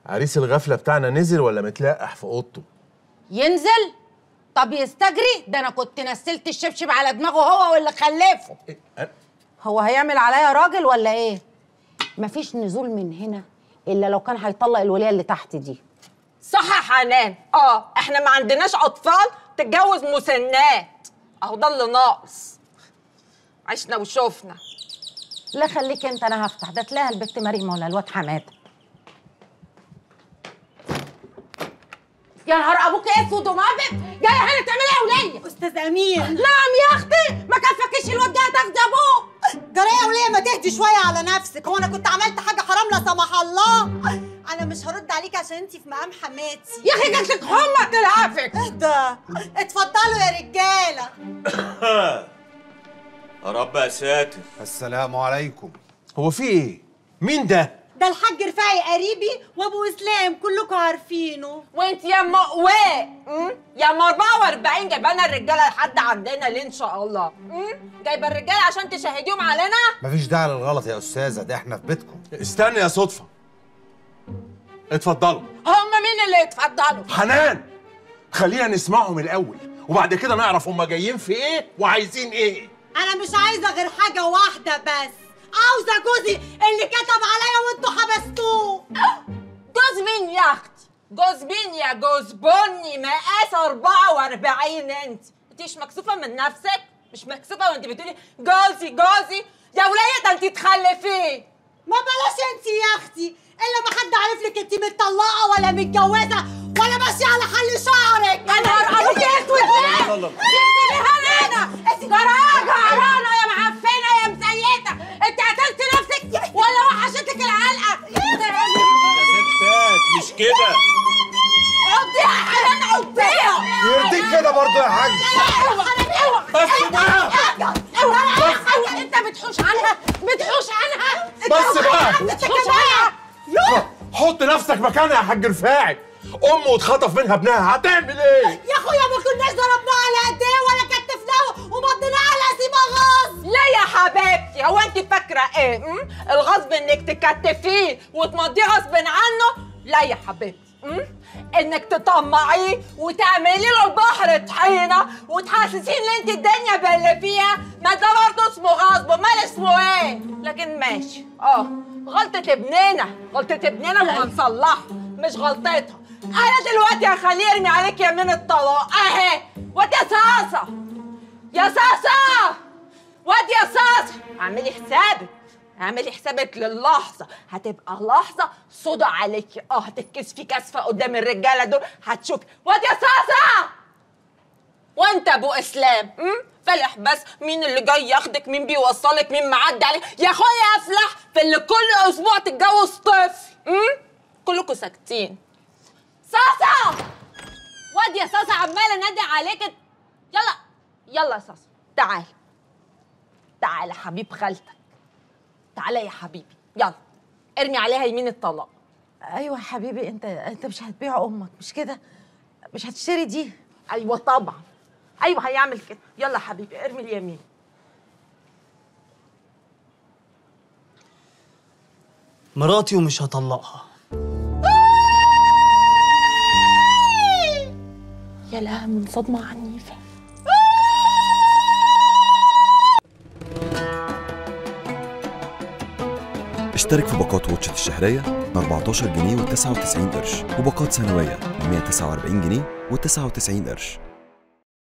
عريس الغفله بتاعنا نزل ولا متلقح في اوضته ينزل طب يستجري ده انا كنت نسلت الشبشب على دماغه هو واللي خلفه أنا- هو هيعمل عليا راجل ولا ايه مفيش نزول من هنا الا لو كان هيطلق الوليه اللي تحت دي صح يا حنان اه احنا ما عندناش اطفال تتجوز مسنات اهو ده اللي ناقص عشنا وشوفنا لا خليك انت انا هفتح ده تلاقيها البت مريم ولا الواد حماده يا نهار ابوك اسود ومابت جايه هنا تعملي ايه يا وليه استاذ امين نعم يا اختي ما كفكيش الواد جاي تاخدي ابوه جرايه يا وليه ما تهدي شويه على نفسك هو انا كنت عملت حاجه حرام لا سمح الله انا مش هرد عليك عشان انت في مقام حماتي يا اخي جات لك حمى تلعفك اهدى اتفضلوا يا رجاله يا رب يا ساتر السلام عليكم هو في ايه مين ده ده الحاج رفاعي قريبي وابو اسلام كلكم عارفينه وانت يا مقواء أم؟ يا ام 44 جايبه لنا الرجاله لحد عندنا ليه ان شاء الله أم؟ جايبه الرجاله عشان تشهديهم علينا مفيش داعي للغلط يا استاذه ده احنا في بيتكم استنى يا صدفه اتفضلوا هم مين اللي يتفضلوا حنان خلينا نسمعهم الاول وبعد كده نعرف هم جايين في ايه وعايزين ايه انا مش عايزه غير حاجه واحده بس عاوزه جوزي اللي كتب عليا وانتوا حبستوه جوز مين يا اختي جوز مين يا جوز بني مقاس 44 انت انت مش مكسوفه من نفسك مش مكسوفه وانت بتقولي جوزي جوزي يا وليه ده انت تخلفيه ما بلاش انت يا اختي الا ما حد عارف لك انت متطلقه ولا متجوزه ولا ماشيه على حل شعرك يا نهار ابوك اسود ليه؟ جبتيها هنا جرايه جعرانه يا معفنه يا مسيته انت قتلت نفسك ولا وحشتك العلقه ستات مش كده عضيها يا حنان عضيها يرضيك كده برضه يا حاج بس بقى اوعى اوعى انت بتحوش عنها بتحوش عنها بس بقى بتحوش عنها حط نفسك مكانها يا حاج رفاعي امه اتخطف منها ابنها هتعمل ايه يا اخويا ما كناش ضربناه على ايديه ولا كتفناه ومضيناه على سيما غصب لا يا حبيبتي هو انت فاكره ايه م? الغصب انك تكتفيه وتمضيه غصب عنه لا يا حبيبتي م? انك تطمعيه وتعملي له البحر طحينه وتحسسيه ان انت الدنيا باللي فيها ما ده برضه اسمه غصب امال اسمه ايه لكن ماشي اه غلطة ابننا غلطة ابننا وهنصلحها مش غلطتها انا دلوقتي هخليه يرمي عليك يمين الطلاق اهي واد يا صاصه يا صاصه واد يا صاصه اعملي حسابك اعملي حسابك للحظه هتبقى لحظه صدى عليكي اه هتتكسفي كسفه قدام الرجاله دول هتشوفي واد يا صاصه وانت ابو اسلام م? فلح بس مين اللي جاي ياخدك مين بيوصلك مين معدي عليك يا اخويا افلح في اللي كل اسبوع تتجوز طفل م? كلكم ساكتين صاصه واد يا صاصه عماله انادي عليك يلا يلا يا صاصه تعال تعال حبيب خالتك تعالى يا حبيبي يلا ارمي عليها يمين الطلاق ايوه يا حبيبي انت انت مش هتبيع امك مش كده مش هتشتري دي ايوه طبعا ايوه هيعمل كده يلا يا حبيبي ارمي اليمين مراتي ومش هطلقها يا لها من صدمه عنيفه اشترك في باقات واتشت الشهرية ب 14 جنيه و99 قرش وباقات سنوية ب 149 جنيه و99 قرش